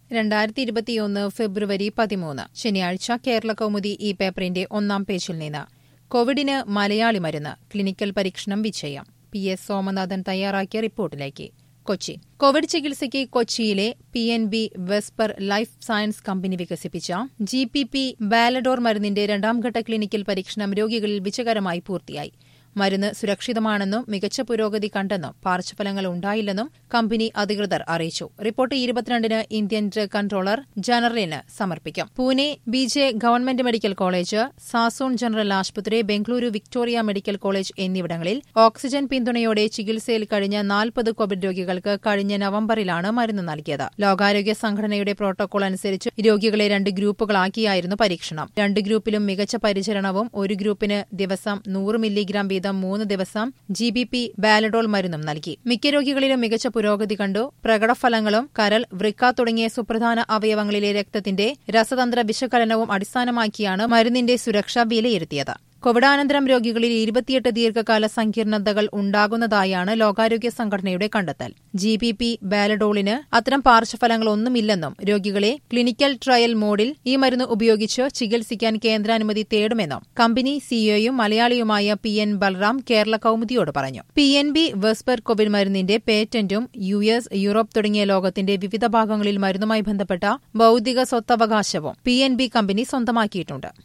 രണ്ടായിരത്തി ഇരുപത്തിയൊന്ന് ഫെബ്രുവരി പതിമൂന്ന് ശനിയാഴ്ച കേരള കൗമുദി ഈ പേപ്പറിന്റെ ഒന്നാം പേജിൽ നിന്ന് കോവിഡിന് മലയാളി മരുന്ന് ക്ലിനിക്കൽ പരീക്ഷണം വിജയം പി എസ് സോമനാഥൻ തയ്യാറാക്കിയ റിപ്പോർട്ടിലേക്ക് കൊച്ചി കോവിഡ് ചികിത്സയ്ക്ക് കൊച്ചിയിലെ P N B Vesper life science company വികസിപ്പിച്ച ജി പി പി ബാലഡോർ മരുന്നിന്റെ രണ്ടാംഘട്ട ക്ലിനിക്കൽ പരീക്ഷണം രോഗികളിൽ വിജയകരമായി പൂർത്തിയായി മരുന്ന് സുരക്ഷിതമാണെന്നും മികച്ച പുരോഗതി കണ്ടെന്നും പാർശ്വഫലങ്ങൾ ഉണ്ടായില്ലെന്നും കമ്പനി അധികൃതർ അറിയിച്ചു റിപ്പോർട്ട് ഇരുപത്തിരണ്ടിന് ഇന്ത്യൻ ഡ്രഗ് കൺട്രോളർ ജനറലിന് സമർപ്പിക്കും Pune B J government medical college Sassoon general ആശുപത്രി ബംഗളൂരു വിക്ടോറിയ മെഡിക്കൽ കോളേജ് എന്നിവിടങ്ങളിൽ ഓക്സിജൻ പിന്തുണയോടെ ചികിത്സയിൽ കഴിഞ്ഞ നാൽപ്പത് കോവിഡ് രോഗികൾക്ക് കഴിഞ്ഞ നവംബറിലാണ് മരുന്ന് നൽകിയത് ലോകാരോഗ്യ സംഘടനയുടെ പ്രോട്ടോകോൾ അനുസരിച്ച് രോഗികളെ രണ്ട് ഗ്രൂപ്പുകളാക്കിയായിരുന്നു പരീക്ഷണം രണ്ട് ഗ്രൂപ്പിലും മികച്ച പരിചരണവും ഒരു ഗ്രൂപ്പിന് ദിവസം നൂറ് മില്ലിഗ്രാം വീതം മൂന്ന് ദിവസം ജി ബി പി ബാലഡോൾ മരുന്നും നൽകി മിക്ക രോഗികളിലും മികച്ച പുരോഗതി കണ്ടു പ്രകടഫലങ്ങളും കരൾ വൃക്ക തുടങ്ങിയ സുപ്രധാന അവയവങ്ങളിലെ രക്തത്തിന്റെ രസതന്ത്ര വിശകലനവും അടിസ്ഥാനമാക്കിയാണ് മരുന്നിന്റെ സുരക്ഷ വിലയിരുത്തിയത് കോവിഡാനന്തരം രോഗികളിൽ ഇരുപത്തിയെട്ട് ദീർഘകാല സങ്കീർണതകൾ ഉണ്ടാകുന്നതായാണ് ലോകാരോഗ്യ സംഘടനയുടെ കണ്ടെത്തൽ ജി പി പി ബാലഡോളിന് അത്തരം പാർശ്വഫലങ്ങളൊന്നുമില്ലെന്നും രോഗികളെ ക്ലിനിക്കൽ ട്രയൽ മോഡിൽ ഈ മരുന്ന് ഉപയോഗിച്ച് ചികിത്സിക്കാൻ കേന്ദ്രാനുമതി തേടുമെന്നും കമ്പനി സിഇഒയും മലയാളിയുമായ പി എൻ ബൽറാം കേരള കൌമുദിയോട് പറഞ്ഞു P N B Vesper covid മരുന്നിന്റെ പേറ്റന്റും യു എസ് യൂറോപ്പ് തുടങ്ങിയ ലോകത്തിന്റെ വിവിധ ഭാഗങ്ങളിൽ മരുന്നുമായി ബന്ധപ്പെട്ട ബൌദ്ധിക സ്വത്തവകാശവും പി എൻ ബി കമ്പനി സ്വന്തമാക്കിയിട്ടുണ്ട്